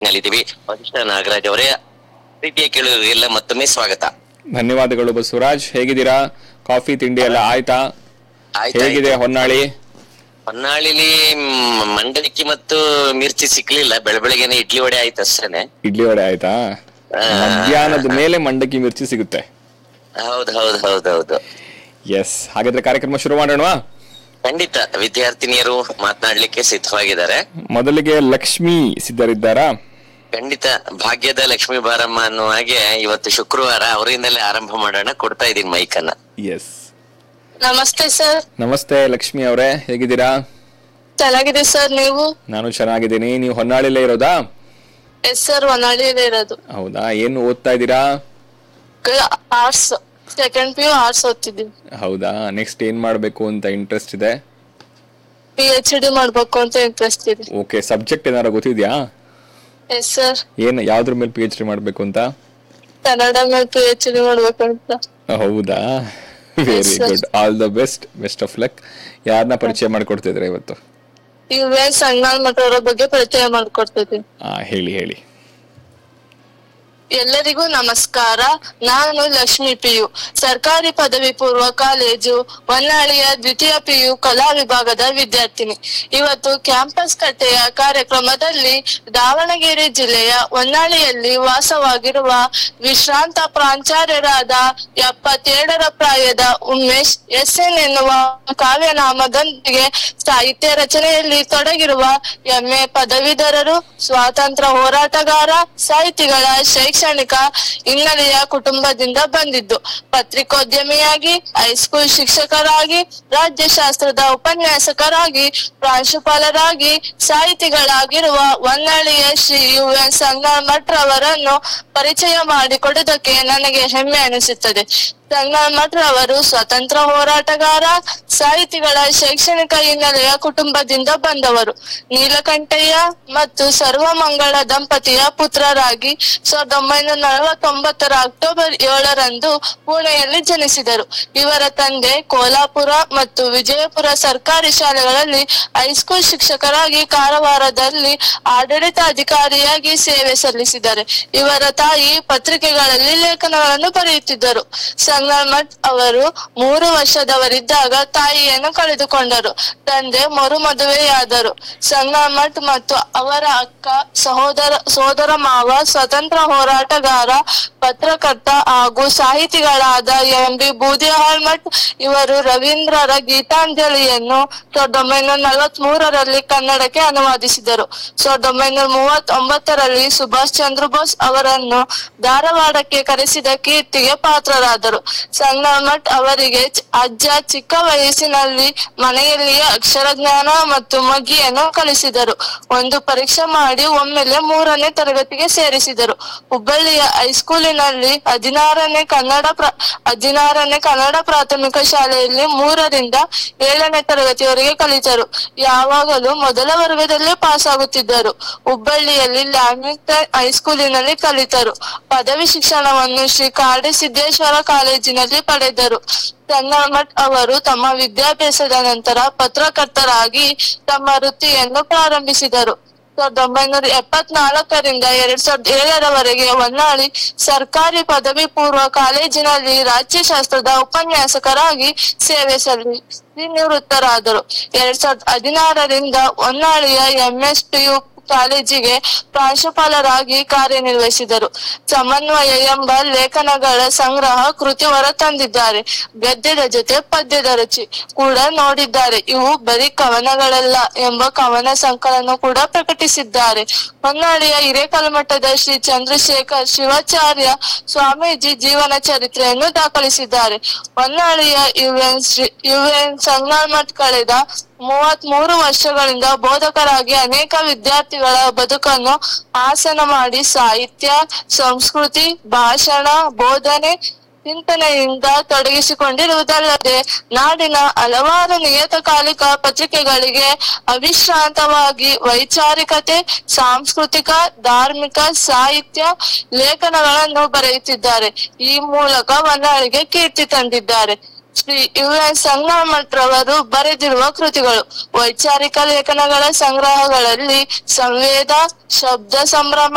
ನಲ್ಲಿದ್ದೀವಿ ವರಿಷ್ಠ ನಾಗರಾಜ್ ಅವರೇ ಪ್ರೀತಿಯ ಕೇಳುಗರಿಗೆಲ್ಲ ಮತ್ತೊಮ್ಮೆ ಸ್ವಾಗತ ಧನ್ಯವಾದಗಳು ಬಸವರಾಜ್ ಹೇಗಿದ್ದೀರಾ ಕಾಫಿ ತಿಂಡಿ ಎಲ್ಲ ಆಯ್ತಾ ಆಯ್ತು ಹೇಗಿದೆ ಹೊನ್ನಾಳಿ ಹೊನ್ನಾಳಿಲಿ ಮ್, ಮಂಡಕ್ಕಿ ಮತ್ತು ಮಿರ್ಚಿ ಸಿಕ್ಲಿಲ್ಲ ಬೆಳ ಬೆಳಗ್ಗೆನೆ ಇಡ್ಲಿ ವಡೆ ಆಯ್ತು ಅಷ್ಟೇನೆ ಇಡ್ಲಿ ವಡೆ ಆಯ್ತಾ ಆ, ಮಧ್ಯಾಹ್ನದ ಮೇಲೆ ಮಂಡಕ್ಕಿ ಮಿರ್ಚಿ ಸಿಗುತ್ತೆ ಹೌದು ಹೌದು ಹೌದು ಹೌದು ಎಸ್ ಹಾಗಾದ್ರೆ ಕಾರ್ಯಕ್ರಮ ಶುರು ಮಾಡೋಣವಾ ಖಂಡಿತ ವಿದ್ಯಾರ್ಥಿನಿಯರು ಮಾತನಾಡ್ಲಿಕ್ಕೆ ಸಿದ್ಧವಾಗಿದ್ದಾರೆ ಮೊದಲಿಗೆ ಲಕ್ಷ್ಮಿ ಸಿದ್ಧರಿದ್ದಾರಾ ಖಂಡಿತ ಭಾಗ್ಯದ ಲಕ್ಷ್ಮೀ ಬಾರಮ್ಮ ಅನ್ನುವ ಹಾಗೆ ಇವತ್ತು ಶುಕ್ರವಾರ ಅವರಿಂದಲೇ ಆರಂಭ ಮಾಡೋಣ ಕೊಡ್ತಾ ಇದ್ದೀನಿ ಮೈಕನ್ನ ಎಸ್ ನಮಸ್ತೆ ಸರ್ ನಮಸ್ತೆ ಲಕ್ಷ್ಮಿ ಅವರೇ ಹೇಗಿದ್ದೀರಾ ಚೆನ್ನಾಗಿದೆ ಸರ್ ನೀವು ನಾನು ಚೆನ್ನಾಗಿದ್ದೀನಿ ನೀವು ಹೊನ್ನಾಳಿಲೇ ಇರೋದಾ ಎಸ್ ಸರ್ ಹೊನ್ನಾಳಿಯಲ್ಲಿ ಇರೋದು ಹೌದಾ ಏನು ಓದ್ತಾ ಇದ್ದೀರಾ arts second P U arts ಓದ್ತಿದ್ದೀನಿ ಹೌದಾ ನೆಕ್ಸ್ಟ್ ಏನ್ ಮಾಡ್ಬೇಕು ಅಂತ ಇಂಟ್ರೆಸ್ಟ್ ಇದೆ ಪಿ ಎಚ್ ಡಿ ಮಾಡ್ಬೇಕು ಅಂತ ಇಂಟ್ರೆಸ್ಟ್ ಇದೆ ಓಕೆ ಸಬ್ಜೆಕ್ಟ್ ಏನಾರು ಗೊತ್ತಿದ್ಯಾ ಎಸ್ ಸರ್ ಏನ್ ಯಾವ್ದ್ರ ಮೇಲೆ ಪಿ ಎಚ್ ಡಿ ಮಾಡ್ಬೇಕು ಅಂತ ಕನ್ನಡ ಮೇಲೆ ಪಿ ಎಚ್ ಡಿ ಮಾಡ್ಬೇಕು ಅಂತ ಹೌದಾ very sir. Good all the best best of luck ಯಾರನ್ನ ಪರಿಚಯ ಮಾಡ್ಕೊಡ್ತಿದ್ರೆ ಇವತ್ತು ಇವೇ ಸಂಗನಾಳ್ ಮಠ ಅವರ ಬಗ್ಗೆ ಪರಿಚಯ ಮಾಡ್ಕೊಡ್ತಿದ್ದೀನಿ ಆ ಹೇಳಿ ಹೇಳಿ ಎಲ್ಲರಿಗೂ ನಮಸ್ಕಾರ ನಾನು ಲಕ್ಷ್ಮಿ ಪಿಯು ಸರ್ಕಾರಿ ಪದವಿ ಪೂರ್ವ ಕಾಲೇಜು ಹೊನ್ನಾಳಿಯ ದ್ವಿತೀಯ ಪಿಯು ಕಲಾ ವಿಭಾಗದ ವಿದ್ಯಾರ್ಥಿನಿ ಇವತ್ತು ಕ್ಯಾಂಪಸ್ ಕಟ್ಟೆಯ ಕಾರ್ಯಕ್ರಮದಲ್ಲಿ ದಾವಣಗೆರೆ ಜಿಲ್ಲೆಯ ಹೊನ್ನಾಳಿಯಲ್ಲಿ ವಾಸವಾಗಿರುವ ವಿಶ್ರಾಂತ ಪ್ರಾಂಚಾರ್ಯರಾದ ಎಪ್ಪತ್ತೇಳರ ಪ್ರಾಯದ ಉಮೇಶ್ ಎಸ್ ಎನ್ ಎನ್ನುವ ಕಾವ್ಯನಾಮದೊಂದಿಗೆ ಸಾಹಿತ್ಯ ರಚನೆಯಲ್ಲಿ ತೊಡಗಿರುವ ಎಂಎ ಪದವೀಧರರು ಸ್ವಾತಂತ್ರ್ಯ ಹೋರಾಟಗಾರ ಸಾಹಿತಿಗಳ ಶೈಕ್ಷಣಿಕ ಹಿನ್ನೆಲೆಯ ಕುಟುಂಬದಿಂದ ಬಂದಿದ್ದು ಪತ್ರಿಕೋದ್ಯಮಿಯಾಗಿ ಹೈಸ್ಕೂಲ್ ಶಿಕ್ಷಕರಾಗಿ ರಾಜ್ಯಶಾಸ್ತ್ರದ ಉಪನ್ಯಾಸಕರಾಗಿ ಪ್ರಾಂಶುಪಾಲರಾಗಿ ಸಾಹಿತಿಗಳಾಗಿರುವ ಹೊನ್ನಾಳಿಯ ಶ್ರೀ ಯು ಎನ್ ಸಂಗಮಠ್ ರವರನ್ನು ಪರಿಚಯ ಮಾಡಿಕೊಡುವುದಕ್ಕೆ ನನಗೆ ಹೆಮ್ಮೆ ಅನಿಸುತ್ತದೆ ಸಂಗಮಠ್ ರವರು ಸ್ವತಂತ್ರ ಹೋರಾಟಗಾರ ಸಾಹಿತಿಗಳ ಶೈಕ್ಷಣಿಕ ಹಿನ್ನೆಲೆಯ ಕುಟುಂಬದಿಂದ ಬಂದವರು ನೀಲಕಂಠಯ್ಯ ಮತ್ತು ಸರ್ವಮಂಗಳ ದಂಪತಿಯ ಪುತ್ರರಾಗಿ ಸಾವಿರದ ಒಂಬೈನೂರ ನಲವತ್ತೊಂಬತ್ತರ ಅಕ್ಟೋಬರ್ ಏಳರಂದು ಪುಣೆಯಲ್ಲಿ ಜನಿಸಿದರು ಇವರ ತಂದೆ ಕೋಲ್ಹಾಪುರ ಮತ್ತು ವಿಜಯಪುರ ಸರ್ಕಾರಿ ಶಾಲೆಗಳಲ್ಲಿ ಹೈಸ್ಕೂಲ್ ಶಿಕ್ಷಕರಾಗಿ ಕಾರವಾರದಲ್ಲಿ ಆಡಳಿತಾಧಿಕಾರಿಯಾಗಿ ಸೇವೆ ಸಲ್ಲಿಸಿದ್ದಾರೆ ಇವರ ತಾಯಿ ಪತ್ರಿಕೆಗಳಲ್ಲಿ ಲೇಖನಗಳನ್ನು ಬರೆಯುತ್ತಿದ್ದರು ಸಂಗಮಠ್ ಅವರು ಮೂರು ವರ್ಷದವರಿದ್ದಾಗ ತಾಯಿಯನ್ನು ಕಳೆದುಕೊಂಡರು ತಂದೆ ಮರು ಮದುವೆಯಾದರು ಸಂಗಮಠ್ ಮತ್ತು ಅವರ ಅಕ್ಕ ಸಹೋದರ ಸೋದರ ಮಾವ ಸ್ವತಂತ್ರ ಹೋರಾಟಗಾರ ಪತ್ರಕರ್ತ ಹಾಗೂ ಸಾಹಿತಿಗಳಾದ ಎಂ ಬಿ ಬೂದಿಹಾಳ್ ಮಠ್ ಇವರು ರವೀಂದ್ರರ ಗೀತಾಂಜಲಿಯನ್ನು ಸಾವಿರದ ಒಂಬೈನೂರ ನಲವತ್ತ್ ಮೂರರಲ್ಲಿ ಕನ್ನಡಕ್ಕೆ ಅನುವಾದಿಸಿದರು ಸಾವಿರದ ಒಂಬೈನೂರ ಮೂವತ್ತ್ ಒಂಬತ್ತರಲ್ಲಿ ಸುಭಾಷ್ ಚಂದ್ರ ಬೋಸ್ ಅವರನ್ನು ಧಾರವಾಡಕ್ಕೆ ಕರೆಸಿದ ಕೀರ್ತಿಗೆ ಪಾತ್ರರಾದರು ಸಂಗಮಠ್ ಅವರಿಗೆ ಚ- ಅಜ್ಜ ಚಿಕ್ಕ ವಯಸ್ಸಿನಲ್ಲಿ ಮನೆಯಲ್ಲಿಯೇ ಅಕ್ಷರ ಜ್ಞಾನ ಮತ್ತು ಮಗ್ಗಿಯನ್ನು ಕಲಿಸಿದರು ಒಂದು ಪರೀಕ್ಷೆ ಮಾಡಿ ಒಮ್ಮೆಲೆ ಮೂರನೇ ತರಗತಿಗೆ ಸೇರಿಸಿದರು ಹುಬ್ಬಳ್ಳಿಯ ಹೈಸ್ಕೂಲಿನಲ್ಲಿ ಹದಿನಾರನೇ ಕನ್ನಡ ಪ್ರ ಹದಿನಾರನೇ ಕನ್ನಡ ಪ್ರಾಥಮಿಕ ಶಾಲೆಯಲ್ಲಿ ಮೂರರಿಂದ ಏಳನೇ ತರಗತಿಯವರೆಗೆ ಕಲಿತರು ಯಾವಾಗಲೂ ಮೊದಲ ವರ್ಗದಲ್ಲೇ ಪಾಸ್ ಆಗುತ್ತಿದ್ದರು ಹುಬ್ಬಳ್ಳಿಯಲ್ಲಿ ಲ್ಯಾಮಿಂಗ್ಟನ್ ಹೈಸ್ಕೂಲಿನಲ್ಲಿ ಕಲಿತರು ಪದವಿ ಶಿಕ್ಷಣವನ್ನು ಶ್ರೀ ಕಾಡಿ ಸಿದ್ದೇಶ್ವರ ಕಾಲೇಜಿನಲ್ಲಿ ಪಡೆದರು ಸಂಗಮಠ್ ಅವರು ತಮ್ಮ ವಿದ್ಯಾಭ್ಯಾಸದ ನಂತರ ಪತ್ರಕರ್ತರಾಗಿ ತಮ್ಮ ವೃತ್ತಿಯನ್ನು ಪ್ರಾರಂಭಿಸಿದರು ಸಾವಿರದ ಒಂಬೈನೂರ ಎಪ್ಪತ್ನಾಲ್ಕರಿಂದ ಎರಡ್ ಸಾವಿರದ ಏಳರವರೆಗೆ ಹೊನ್ನಾಳಿ ಸರ್ಕಾರಿ ಪದವಿ ಪೂರ್ವ ಕಾಲೇಜಿನಲ್ಲಿ ರಾಜ್ಯಶಾಸ್ತ್ರದ ಉಪನ್ಯಾಸಕರಾಗಿ ಸೇವೆ ಸಲ್ಲಿಸಿ ನಿವೃತ್ತರಾದರು ಎರಡ್ ಸಾವಿರದ ಹದಿನಾರರಿಂದ ಹೊನ್ನಾಳಿಯ ಎಂಎಸ್ ಪಿಯು ಕಾಲೇಜಿಗೆ ಪ್ರಾಂಶುಪಾಲರಾಗಿ ಕಾರ್ಯನಿರ್ವಹಿಸಿದರು ಸಮನ್ವಯ ಎಂಬ ಲೇಖನಗಳ ಸಂಗ್ರಹ ಕೃತಿ ಹೊರತಂದಿದ್ದಾರೆ ಗದ್ಯದ ಜೊತೆ ಪದ್ಯದ ರುಚಿ ಕೂಡ ನೋಡಿದ್ದಾರೆ ಇವು ಬರೀ ಕವನಗಳಲ್ಲ ಎಂಬ ಕವನ ಸಂಕಲನ ಕೂಡ ಪ್ರಕಟಿಸಿದ್ದಾರೆ ಹೊನ್ನಾಳಿಯ ಹಿರೇಕಲ್ಮಠದ ಶ್ರೀ ಚಂದ್ರಶೇಖರ್ ಶಿವಾಚಾರ್ಯ ಸ್ವಾಮೀಜಿ ಜೀವನ ಚರಿತ್ರೆಯನ್ನು ದಾಖಲಿಸಿದ್ದಾರೆ ಹೊನ್ನಾಳಿಯ ಯುಎನ್ ಶ್ರೀ ಯುಎನ್ ಸಂಗಮಠ್ ಕಳೆದ ಮೂವತ್ತ್ ಮೂರು ವರ್ಷಗಳಿಂದ ಬೋಧಕರಾಗಿ ಅನೇಕ ವಿದ್ಯಾರ್ಥಿಗಳ ಬದುಕನ್ನು ಆಸನ ಮಾಡಿ ಸಾಹಿತ್ಯ ಸಂಸ್ಕೃತಿ ಭಾಷಣ ಬೋಧನೆ ಚಿಂತನೆಯಿಂದ ತೊಡಗಿಸಿಕೊಂಡಿರುವುದಲ್ಲದೆ ನಾಡಿನ ಹಲವಾರು ನಿಯತಕಾಲಿಕ ಪತ್ರಿಕೆಗಳಿಗೆ ಅವಿಶ್ರಾಂತವಾಗಿ ವೈಚಾರಿಕತೆ ಸಾಂಸ್ಕೃತಿಕ ಧಾರ್ಮಿಕ ಸಾಹಿತ್ಯ ಲೇಖನಗಳನ್ನು ಬರೆಯುತ್ತಿದ್ದಾರೆ ಈ ಮೂಲಕ ಹೊನ್ನಾಳಿಗೆ ಕೀರ್ತಿ ತಂದಿದ್ದಾರೆ ಶ್ರೀ ಯು ಎನ್ ಸಂಗಮಠ್ರವರು ಬರೆದಿರುವ ಕೃತಿಗಳು ವೈಚಾರಿಕ ಲೇಖನಗಳ ಸಂಗ್ರಹಗಳಲ್ಲಿ ಸಂವೇದ ಶಬ್ದ ಸಂಭ್ರಮ